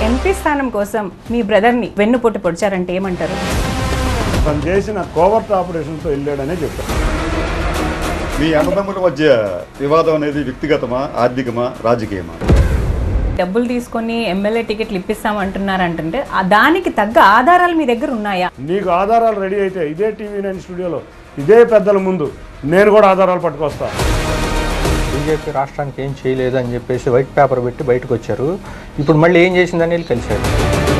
MP స్థానం కోసం మీ బ్రదర్ని వెన్నుపోటు పొడిచారంటే ఏమంటారు తను చేసిన కోవర్ట్ ఆపరేషన్తో వెళ్ళాడనే చెప్పారు మీ అన్నదమ్ముల మధ్య వివాదం అనేది వ్యక్తిగతమా ఆర్థికమా రాజకీయమా డబ్బులు తీసుకొని ఎమ్మెల్యే టికెట్లు ఇప్పిస్తామంటున్నారంటే ఆ దానికి తగ్గ ఆధారాలు మీ దగ్గర ఉన్నాయా నీకు ఆధారాలు రెడీ అయితే ఇదే టీవీ నైన్ స్టూడియోలో ఇదే పెద్దల ముందు నేను కూడా ఆధారాలు పట్టుకొస్తా బీజేపీ రాష్ట్రానికి ఏం చేయలేదు అని చెప్పేసి వైట్ పేపర్ పెట్టి బయటకు వచ్చారు ఇప్పుడు మళ్ళీ ఏం చేసిందని వెళ్ళి కలిశారు